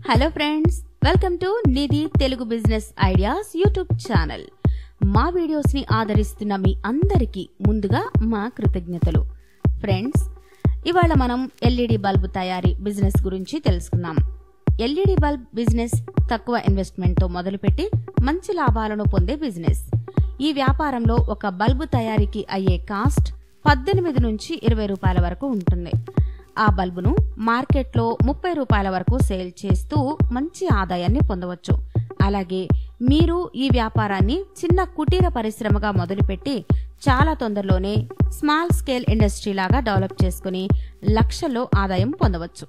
hello friends welcome to Nidhi Telugu business ideas YouTube channel మా videos ని ఆదరిస్తున్న మీ అందరికీ ముందుగా మా కృతజ్ఞతలు ఫ్రెండ్స్ ఇవాళ మనం ఎల్ఈడి బల్బ్ తయారీ బిజినెస్ గురించి తెలుసుకుందాం ఎల్ఈడి బల్బ్ బిజినెస్ తక్కువ ఇన్వెస్ట్మెంట్ తో మొదలుపెట్టి మంచి లాభాలను పొందే బిజినెస్ ఈ వ్యాపారంలో ఒక బల్బు తయారీకి అయ్యే కాస్ట్ పద్దెనిమిది నుంచి ఇరవై రూపాయల వరకు ఉంటుంది ఆ బల్బును మార్కెట్లో ముప్పై రూపాయల వరకు సేల్ చేస్తూ మంచి ఆదాయాన్ని పొందవచ్చు అలాగే మీరు ఈ వ్యాపారాన్ని చిన్న కుటీర పరిశ్రమగా మొదలుపెట్టి చాలా తొందరలోనే స్మాల్ స్కేల్ ఇండస్ట్రీ లాగా డెవలప్ చేసుకుని లక్షల్లో ఆదాయం పొందవచ్చు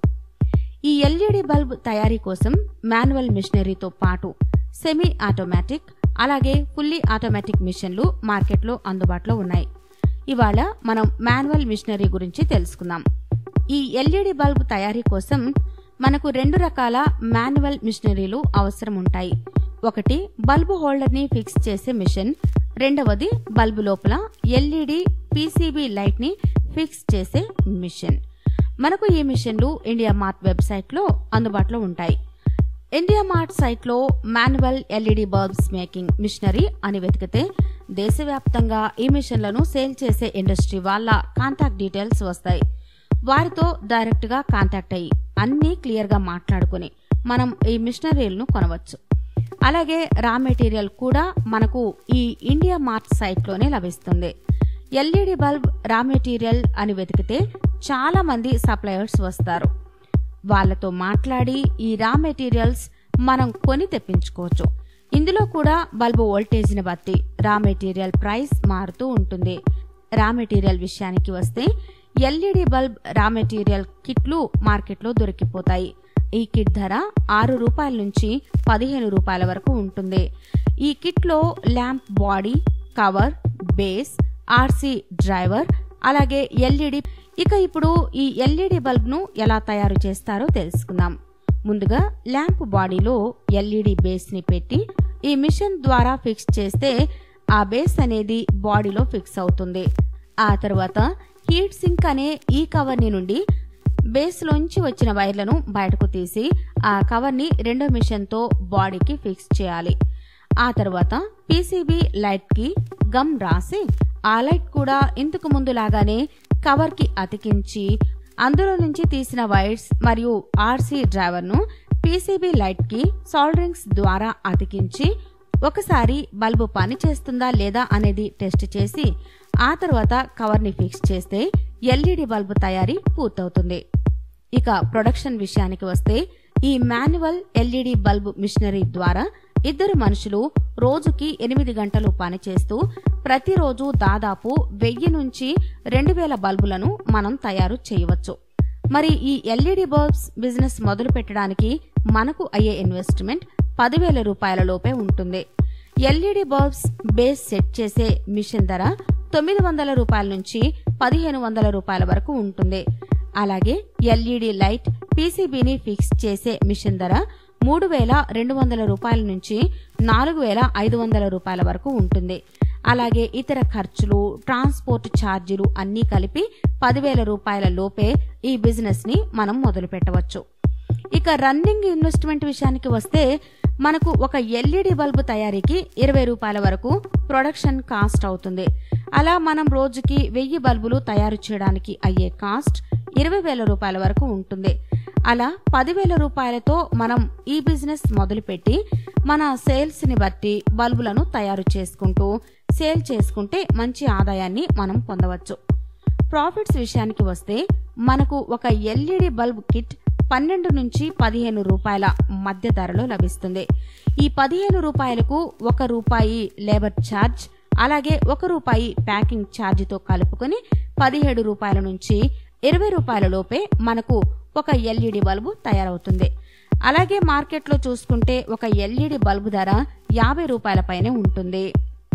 ఈ ఎల్ఈడి బల్బ్ తయారీ కోసం మాన్యువల్ మిషనరీతో పాటు సెమీ ఆటోమేటిక్ అలాగే ఫుల్లీ ఆటోమేటిక్ మిషన్లు మార్కెట్లో అందుబాటులో ఉన్నాయి ఇవాళ మనం మాన్యువల్ మిషనరీ గురించి తెలుసుకుందాం ఈ ఎల్ఈడి బల్బ్ తయారీ కోసం మనకు రెండు రకాల మాన్యువల్ మిషనరీలు అవసరం ఉంటాయి ఒకటి బల్బు హోల్డర్ ని ఫిక్స్ చేసే మిషన్ రెండవది బల్బు లోపల ఎల్ఈడి పీసీబీ లైట్ ని ఫిక్స్ చేసే మిషన్ మనకు ఈ మిషన్లు ఇండియా మార్ట్ వెబ్సైట్ లో అందుబాటులో ఉంటాయి ఇండియా మార్ట్ సైట్ లో manual LED bulbs making machinery అని వెతికితే దేశవ్యాప్తంగా ఈ మిషన్లను సేల్ చేసే ఇండస్ట్రీ వాళ్ళ కాంటాక్ట్ డీటెయిల్స్ వస్తాయి వారితో డైరెక్ట్ గా కాంటాక్ట్ అయ్యి అన్నీ క్లియర్ గా మాట్లాడుకుని మనం ఈ మిషనరీలను కొనవచ్చు అలాగే రా మెటీరియల్ కూడా మనకు ఈ ఇండియా మార్ట్ సైట్ లోనే లభిస్తుంది ఎల్ఈడి బల్బ్ రా మెటీరియల్ అని వెతికితే చాలా మంది సప్లయర్స్ వస్తారు వాళ్ళతో మాట్లాడి ఈ రా మెటీరియల్స్ మనం కొని తెప్పించుకోవచ్చు ఇందులో కూడా బల్బు వోల్టేజ్ని బట్టి రా మెటీరియల్ ప్రైస్ మారుతూ ఉంటుంది రా మెటీరియల్ విషయానికి వస్తే ఎల్ఈడి బల్బ్ రా మెటీరియల్ కిట్లు మార్కెట్లో దొరికిపోతాయి ఈ కిట్ ధర ఆరు రూపాయల నుంచి పదిహేను రూపాయల వరకు ఉంటుంది ఈ కిట్లో lamp body cover base RC driver అలాగే ఎల్ఈడి ఇక ఇప్పుడు ఈ ఎల్ఈడి బల్బ్ ను ఎలా తయారు చేస్తారో తెలుసుకుందాం ముందుగా ల్యాంప్ బాడీలో ఎల్ఈడి బేస్ ని పెట్టి ఈ మిషన్ ద్వారా ఫిక్స్ చేస్తే ఆ బేస్ అనేది బాడీలో ఫిక్స్ అవుతుంది ఆ తర్వాత హీట్ సింక్ అనే ఈ కవర్ ని నుండి బేస్ లోంచి వచ్చిన వైర్లను బయటకు తీసి ఆ కవర్ ని రెండో మిషన్ తో బాడీకి ఫిక్స్ చేయాలి ఆ తర్వాత పీసీబీ లైట్ కి గమ్ రాసి ఆ లైట్ కూడా ఇంతకు ముందు లాగానే కవర్ కి అతికించి అందులో నుంచి తీసిన వైర్స్ మరియు ఆర్సీ డ్రైవర్ ను పీసీబీ లైట్ కి సాల్డరింగ్స్ ద్వారా అతికించి ఒకసారి బల్బు పని చేస్తుందా లేదా అనేది టెస్ట్ చేసి ఆ తర్వాత కవర్ ని ఫిక్స్ చేస్తే ఎల్ఈడి బల్బు తయారీ పూర్తవుతుంది ఇక ప్రొడక్షన్ విషయానికి వస్తే ఈ మాన్యువల్ ఎల్ఈడి బల్బ్ మిషనరీ ద్వారా ఇద్దరు మనుషులు రోజుకి ఎనిమిది గంటలు పనిచేస్తూ ప్రతిరోజు దాదాపు వెయ్యి నుంచి రెండు వేల బల్బులను మనం తయారు చేయవచ్చు మరి ఈ ఎల్ఈడి బల్బ్స్ బిజినెస్ మొదలు పెట్టడానికి మనకు అయ్యే ఇన్వెస్ట్మెంట్ పదివేల రూపాయల లోపే ఉంటుంది ఎల్ఈడి బల్బ్స్ బేస్ సెట్ చేసే మిషన్ ధర తొమ్మిది వందల రూపాయల నుంచి పదిహేను వందల రూపాయల వరకు ఉంటుంది అలాగే ఎల్ఈడి లైట్ పీసీబీని ఫిక్స్ చేసే మిషన్ ధర మూడు వేల రెండు వందల రూపాయల నుంచి నాలుగు వేల ఐదు వందల రూపాయల వరకు ఉంటుంది అలాగే ఇతర ఖర్చులు ట్రాన్స్పోర్ట్ ఛార్జీలు అన్నీ కలిపి పదివేల రూపాయల లోపే ఈ బిజినెస్ ని మనం మొదలు పెట్టవచ్చు ఇక రన్నింగ్ ఇన్వెస్ట్మెంట్ విషయానికి వస్తే మనకు ఒక ఎల్ఈడి బల్బు తయారీకి ఇరవై రూపాయల వరకు ప్రొడక్షన్ కాస్ట్ అవుతుంది అలా మనం రోజుకి వెయ్యి బల్బులు తయారు చేయడానికి అయ్యే కాస్ట్ ఇరవై వేల రూపాయల వరకు ఉంటుంది అలా పదివేల రూపాయలతో మనం ఈ బిజినెస్ మొదలుపెట్టి మన సేల్స్ ని బట్టి బల్బులను తయారు చేసుకుంటూ సేల్ చేసుకుంటే మంచి ఆదాయాన్ని మనం పొందవచ్చు ప్రాఫిట్స్ విషయానికి వస్తే మనకు ఒక ఎల్ఈడి బల్బ్ కిట్ పన్నెండు నుంచి పదిహేను రూపాయల మధ్య ధరలో లభిస్తుంది ఈ పదిహేను రూపాయలకు ఒక రూపాయి లేబర్ ఛార్జ్ అలాగే ఒక రూపాయి ప్యాకింగ్ ఛార్జితో కలుపుకొని పదిహేడు రూపాయల నుంచి ఇరవై రూపాయల లోపే మనకు ఒక ఎల్ఈడి బల్బు తయారవుతుంది అలాగే మార్కెట్లో చూసుకుంటే ఒక ఎల్ఈడి బల్బు ధర యాభై రూపాయల పైనే ఉంటుంది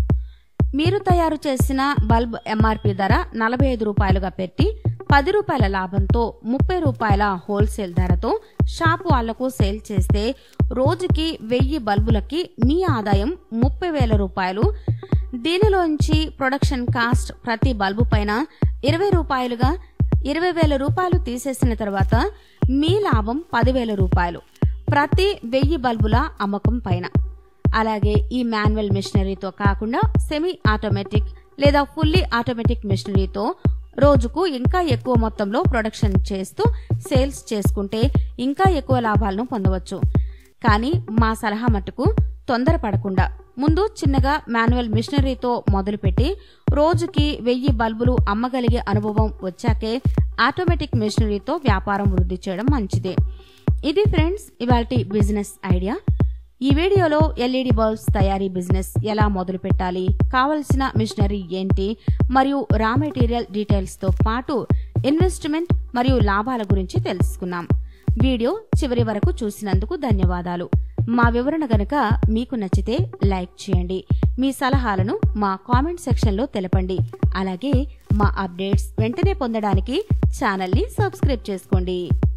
మీరు తయారు చేసిన బల్బ్ ఎంఆర్పి ధర నలభై ఐదు రూపాయలుగా పెట్టి పది రూపాయల లాభంతో ముప్పై రూపాయల హోల్సేల్ ధరతో షాపు వాళ్లకు సేల్ చేస్తే రోజుకి వెయ్యి బల్బులకి మీ ఆదాయం ముప్పై వేల రూపాయలు దీనిలోంచి ప్రొడక్షన్ కాస్ట్ ప్రతి బల్బు పైన ఇరవై రూపాయలుగా ఇరవై వేల రూపాయలు తీసేసిన తర్వాత మీ లాభం పదివేల రూపాయలు ప్రతి వెయ్యి బల్బుల అమ్మకం పైన అలాగే ఈ మాన్యువల్ మిషనరీతో కాకుండా సెమీ ఆటోమేటిక్ లేదా ఫుల్లీ ఆటోమేటిక్ మిషనరీతో రోజుకు ఇంకా ఎక్కువ మొత్తంలో ప్రొడక్షన్ చేస్తూ సేల్స్ చేసుకుంటే ఇంకా ఎక్కువ లాభాలను పొందవచ్చు కానీ మా సలహా మట్టుకు తొందరపడకుండా ముందు చిన్నగా మాన్యువల్ మిషనరీతో మొదలుపెట్టి రోజుకి వెయ్యి బల్బులు అమ్మగలిగే అనుభవం వచ్చాకే ఆటోమేటిక్ మిషనరీతో వ్యాపారం వృద్ధి చేయడం మంచిదే ఇది ఫ్రెండ్స్ ఇవాల్టి బిజినెస్ ఐడియా ఈ వీడియోలో ఎల్ఈడి బల్బ్స్ తయారీ బిజినెస్ ఎలా మొదలు పెట్టాలి కావలసిన మిషనరీ ఏంటి మరియు రా మెటీరియల్ డీటెయిల్స్ తో పాటు ఇన్వెస్ట్మెంట్ మరియు లాభాల గురించి తెలుసుకున్నాం వీడియో చివరి వరకు చూసినందుకు ధన్యవాదాలు మా వివరణ గనుక మీకు నచ్చితే లైక్ చేయండి మీ సలహాలను మా కామెంట్ సెక్షన్లో తెలపండి అలాగే మా అప్డేట్స్ వెంటనే పొందడానికి ఛానల్ని సబ్స్క్రైబ్ చేసుకోండి